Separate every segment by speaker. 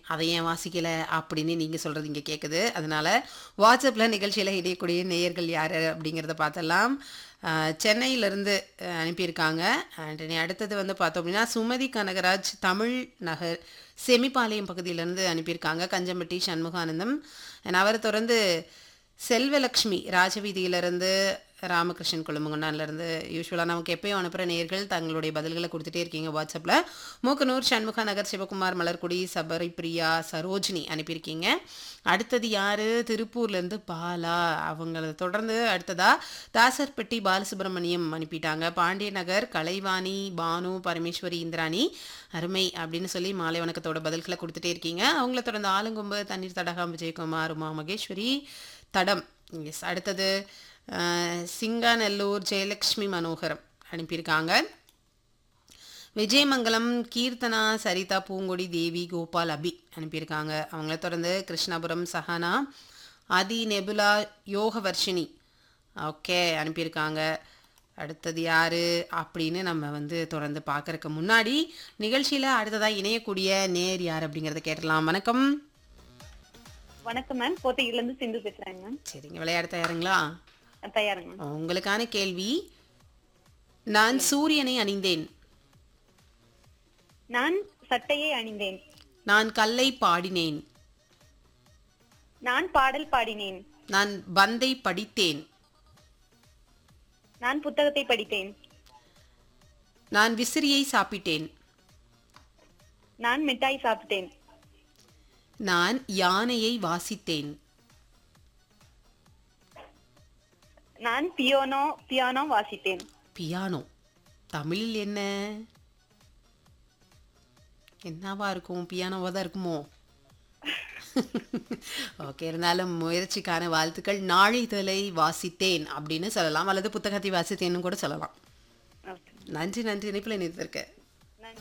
Speaker 1: அதை ஏன் வாசிக்கல அப்படின்னு நீங்கள் சொல்கிறது இங்கே கேட்குது அதனால் வாட்ஸ்அப்பில் நிகழ்ச்சியில் இணையக்கூடிய நேயர்கள் யார் அப்படிங்கிறத பார்த்தலாம் அஹ், சென்னையிலேருந்து அஹ், அனுப்பியிருக்காங்க அண்ட் இனி அடுத்தது வந்து பார்த்தோம் அப்படின்னா சுமதி கனகராஜ் தமிழ் நகர் செமிபாளையம் பகுதியிலேருந்து அனுப்பியிருக்காங்க கஞ்சம்பட்டி சண்முகானந்தம் and அவரை தொடர்ந்து செல்வலக்ஷ்மி ராஜவீதியிலிருந்து ராமகிருஷ்ணன் கொழும்புங்கொண்டான்லேருந்து யூஸ்வலாக நமக்கு எப்பயும் அனுப்புகிற நேர்கள் தங்களுடைய பதில்களை கொடுத்துட்டே இருக்கீங்க வாட்ஸ்அப்பில் மூக்கனூர் சண்முகா நகர் சிவகுமார் மலர்குடி சபரி பிரியா சரோஜினி அனுப்பியிருக்கீங்க அடுத்தது யார் திருப்பூர்லேருந்து பாலா அவங்கள தொடர்ந்து அடுத்ததா தாசர்பட்டி பாலசுப்ரமணியம் அனுப்பிட்டாங்க பாண்டிய நகர் கலைவாணி பானு பரமேஸ்வரி இந்திராணி அருமை அப்படின்னு சொல்லி மாலை வணக்கத்தோட பதில்களை கொடுத்துட்டே இருக்கீங்க அவங்கள தொடர்ந்து ஆலங்கொம்பு தண்ணீர் தடகாம் விஜயகுமார் உமா மகேஸ்வரி தடம் எஸ் அடுத்தது அஹ், சிங்காநல்லூர் ஜெயலக்ஷ்மி மனோகரம் அனுப்பியிருக்காங்க விஜயமங்கலம் கீர்த்தனா சரிதா பூங்கொடி தேவி கோபால் அபி அனுப்பியிருக்காங்க அவங்கள தொடர்ந்து கிருஷ்ணாபுரம் சஹானா அதி நெபுலா யோகவர்ஷினி ஓகே அனுப்பியிருக்காங்க அடுத்தது யார் அப்படின்னு நம்ம வந்து தொடர்ந்து பார்க்கறதுக்கு முன்னாடி நிகழ்ச்சியில் அடுத்ததாக இணையக்கூடிய நேர் யார் அப்படிங்கிறத கேட்டலாம் வணக்கம்
Speaker 2: வணக்கம் மேம் கோத்தகிரில இருந்து சிந்து பேசுறேங்க மேம்
Speaker 1: சரிங்க விளையாட தயாருங்களா
Speaker 2: அஹ் தயாருங்க மேம்
Speaker 1: உங்களுக்கான கேள்வி நான் சூரியனை அணிந்தேன்
Speaker 2: நான் சட்டையை அணிந்தேன்
Speaker 1: நான் கல்லை பாடினேன்
Speaker 2: நான் பாடல் பாடினேன்
Speaker 1: நான் பந்தை படித்தேன்
Speaker 2: நான் புத்தகத்தை படித்தேன்
Speaker 1: நான் விசிறியை சாப்பிட்டேன்
Speaker 2: நான் மிட்டாய் சாப்பிட்டேன்
Speaker 1: நான் யானையை வாசித்தேன்
Speaker 2: நான் பியோனோ பியானோ வாசித்தேன்
Speaker 1: பியானோ தமிழில் என்ன என்னவா இருக்கும் பியானோவா தான் இருக்குமோ ஓகே இருந்தாலும் முயற்சிக்கான வாழ்த்துக்கள் நாளிதழை வாசித்தேன் அப்படின்னு சொல்லலாம் அல்லது புத்தகத்தை வாசித்தேன்னு கூட சொல்லலாம்
Speaker 2: Okay.
Speaker 1: நன்றி நன்றி இணைப்பில் இணைத்திருக்க
Speaker 2: நன்றி.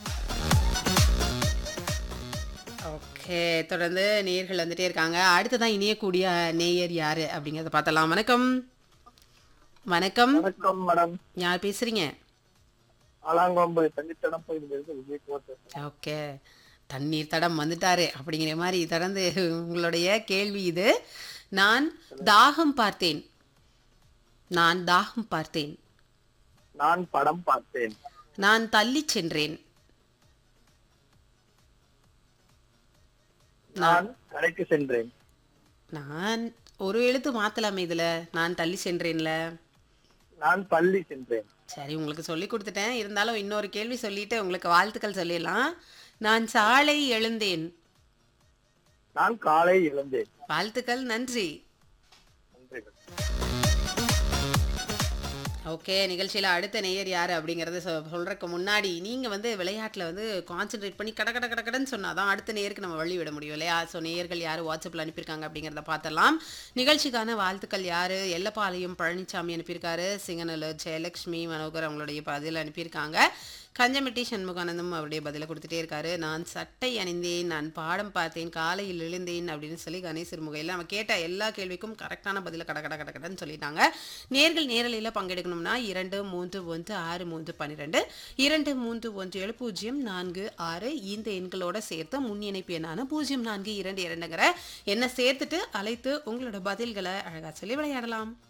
Speaker 1: ஓகே தொடர்ந்து நேயர்கள் வந்துட்டே இருக்காங்க அடுத்ததான் இணையக்கூடிய நேயர் யாரு அப்படிங்கறத பார்த்தலாம் வணக்கம் வணக்கம்
Speaker 3: வணக்கம் மேடம்
Speaker 1: யார் பேசுறீங்க
Speaker 3: ஆலாங்கொம்பு தண்ணித்தடம் பகுதியிலிருந்து விஜயகுமார் பேசுறேன்
Speaker 1: ஓகே தண்ணீர் தடம் வந்துட்டாரு அப்படிங்கிற மாதிரி தொடர்ந்து உங்களுடைய கேள்வி இது நான் தாகம் பார்த்தேன் நான் தாகம் பார்த்தேன்
Speaker 3: நான் படம் பார்த்தேன்
Speaker 1: நான் தள்ளி சென்றேன்
Speaker 3: நான் கடைக்கு சென்றேன்
Speaker 1: நான் ஒரு எழுத்து மாத்தலாமே இதுல நான் தள்ளி சென்றேன்ல
Speaker 3: நான் பள்ளி சென்றேன்
Speaker 1: சரி உங்களுக்கு சொல்லி கொடுத்துட்டேன் இருந்தாலும் இன்னொரு கேள்வி சொல்லிட்டு உங்களுக்கு வாழ்த்துக்கள் சொல்லிடலாம் நான் சாலை எழுந்தேன்
Speaker 3: நான் காலை எழுந்தேன்
Speaker 1: வாழ்த்துக்கள் நன்றி
Speaker 3: நன்றி
Speaker 1: ஓகே நிகழ்ச்சியில் அடுத்த நேயர் யார் அப்படிங்கிறத சொ சொல்கிறதுக்கு முன்னாடி நீங்கள் வந்து விளையாட்டில் வந்து கான்சென்ட்ரேட் பண்ணி கட கட கட கடன்னு சொன்னால் தான் அடுத்த நேயருக்கு நம்ம வழி விட முடியும் இல்லையா ஸோ நேயர்கள் யார் வாட்ஸ்அப்பில் அனுப்பியிருக்காங்க அப்படிங்கிறத பார்த்தலாம் நிகழ்ச்சிக்கான வாழ்த்துக்கள் யார் எல்லப்பாளையம் பழனிசாமி அனுப்பியிருக்காரு சிங்கநல்லூர் ஜெயலக்ஷ்மி மனோகர் அவங்களுடைய பதில் அனுப்பியிருக்காங்க கஞ்சமெட்டி சண்முகானந்தம் அவருடைய பதிலை கொடுத்துட்டே இருக்காரு நான் சட்டை அணிந்தேன் நான் பாடம் பார்த்தேன் காலையில் எழுந்தேன் அப்படின்னு சொல்லி கணேசர் முகையில் நம்ம கேட்ட எல்லா கேள்விக்கும் கரெக்டான பதிலை கட கட கட கடன்னு சொல்லிட்டாங்க நேர்கள் நேரலையில் பங்கெடுக்கணும்னா இரண்டு மூன்று ஒன்று ஆறு மூன்று பன்னிரெண்டு இரண்டு மூன்று ஒன்று ஏழு பூஜ்ஜியம் நான்கு ஆறு இந்த எண்களோட சேர்த்து முன் இணைப்பு எண்ணான பூஜ்ஜியம் நான்கு இரண்டு இரண்டுங்கிற எண்ணை சேர்த்துட்டு அழைத்து உங்களோட பதில்களை அழகாக சொல்லி விளையாடலாம்